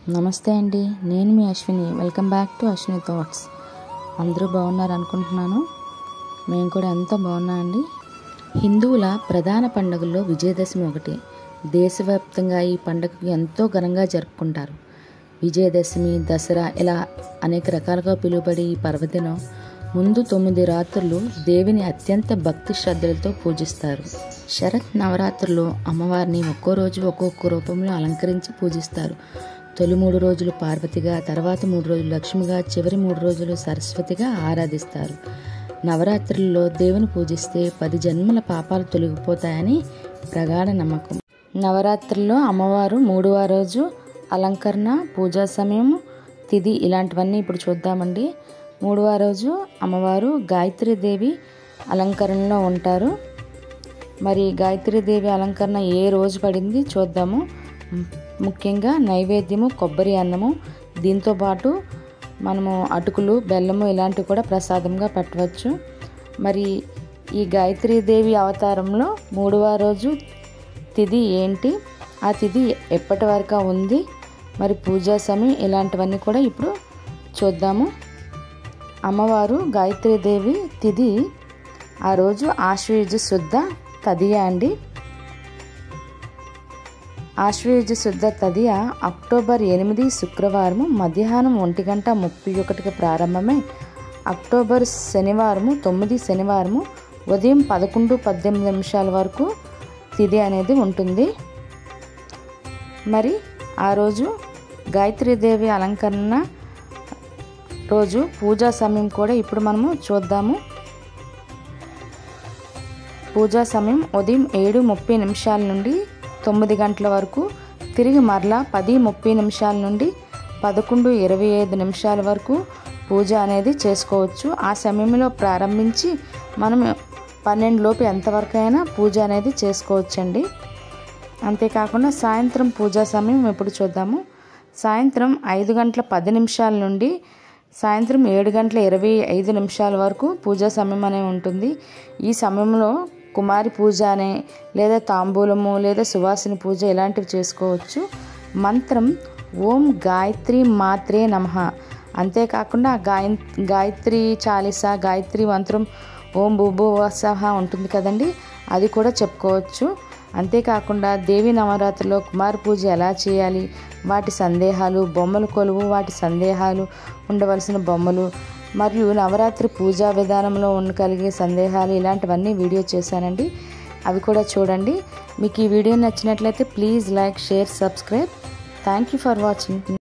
నమస్తే అండి నేను మీ Ashwini welcome back to Ashwini thoughts అందరూ బాగున్నారు అనుకుంటున్నాను మేము కూడా ఎంతో బాగున్నా అండి హిందువుల ప్రధాన పండుగల్లో విజయదశమి ఒకటి దేశవ్యాప్తంగా ఈ పండుగకు ఎంతో ఘనంగా జరుపుకుంటారు విజయదశమి దసరా ఇలా అనేక రకాలుగా పిలువబడే ఈ పర్వదినం ముందు తొమ్మిది రాత్రులు దేవిని అత్యంత భక్తి శ్రద్ధలతో పూజిస్తారు శరత్ నవరాత్రుల్లో అమ్మవారిని ఒక్కో రోజు ఒక్కొక్క రూపంలో అలంకరించి పూజిస్తారు తొలి మూడు రోజులు పార్వతిగా తర్వాత మూడు రోజులు లక్ష్మిగా చివరి మూడు రోజులు సరస్వతిగా ఆరాధిస్తారు నవరాత్రుల్లో దేవుని పూజిస్తే పది జన్మల పాపాలు తొలగిపోతాయని ప్రగాఢ నమ్మకం నవరాత్రుల్లో అమ్మవారు మూడవ రోజు అలంకరణ పూజా సమయం తిథి ఇలాంటివన్నీ ఇప్పుడు చూద్దామండి మూడవ రోజు అమ్మవారు గాయత్రీదేవి అలంకరణలో ఉంటారు మరి గాయత్రీదేవి అలంకరణ ఏ రోజు పడింది చూద్దాము ముఖ్యంగా నైవేద్యము కొబ్బరి అన్నము దీంతో పాటు మనము అటుకులు బెల్లము ఇలాంటివి కూడా ప్రసాదంగా పెట్టవచ్చు మరి ఈ గాయత్రీదేవి అవతారంలో మూడవ రోజు తిథి ఏంటి ఆ తిథి ఎప్పటి వరకు ఉంది మరి పూజా సమయం ఇలాంటివన్నీ కూడా ఇప్పుడు చూద్దాము అమ్మవారు గాయత్రీదేవి తిథి ఆ రోజు ఆశ్వయుజ శుద్ధ తదియ అండి ఆశ్వయుజ శుద్ధ తదియ అక్టోబర్ ఎనిమిది శుక్రవారము మధ్యాహ్నం ఒంటి గంట ముప్పై ఒకటికి ప్రారంభమై అక్టోబర్ శనివారము తొమ్మిది శనివారము ఉదయం పదకొండు పద్దెనిమిది నిమిషాల వరకు తిథి అనేది ఉంటుంది మరి ఆ రోజు గాయత్రీదేవి అలంకరణ రోజు పూజా సమయం కూడా ఇప్పుడు మనము చూద్దాము పూజా సమయం ఉదయం ఏడు ముప్పై నిమిషాల నుండి తొమ్మిది గంటల వరకు తిరిగి మరలా పది ముప్పై నిమిషాల నుండి పదకొండు ఇరవై ఐదు నిమిషాల వరకు పూజ అనేది చేసుకోవచ్చు ఆ సమయంలో ప్రారంభించి మనం పన్నెండు లోపు ఎంతవరకు అయినా పూజ అనేది చేసుకోవచ్చండి అంతేకాకుండా సాయంత్రం పూజా సమయం ఇప్పుడు చూద్దాము సాయంత్రం ఐదు గంటల పది నిమిషాల నుండి సాయంత్రం ఏడు గంటల ఇరవై ఐదు నిమిషాల వరకు పూజా సమయం అనేది ఉంటుంది ఈ సమయంలో కుమారి పూజ అనే లేదా తాంబూలము లేదా సువాసిని పూజ ఇలాంటివి చేసుకోవచ్చు మంత్రం ఓం గాయత్రి మాత్రే నమ అంతేకాకుండా గాయ గాయత్రి చాలీస గాయత్రి మంత్రం ఓం భూభువసహ ఉంటుంది కదండి అది కూడా చెప్పుకోవచ్చు అంతేకాకుండా దేవి నవరాత్రిలో కుమార పూజ ఎలా చేయాలి వాటి సందేహాలు బొమ్మల కొలువు వాటి సందేహాలు ఉండవలసిన బొమ్మలు మరియు నవరాత్రి పూజా విధానంలో ఉన్న కలిగే సందేహాలు ఇలాంటివన్నీ వీడియో చేశానండి అవి కూడా చూడండి మీకు ఈ వీడియో నచ్చినట్లయితే please like share subscribe thank you for watching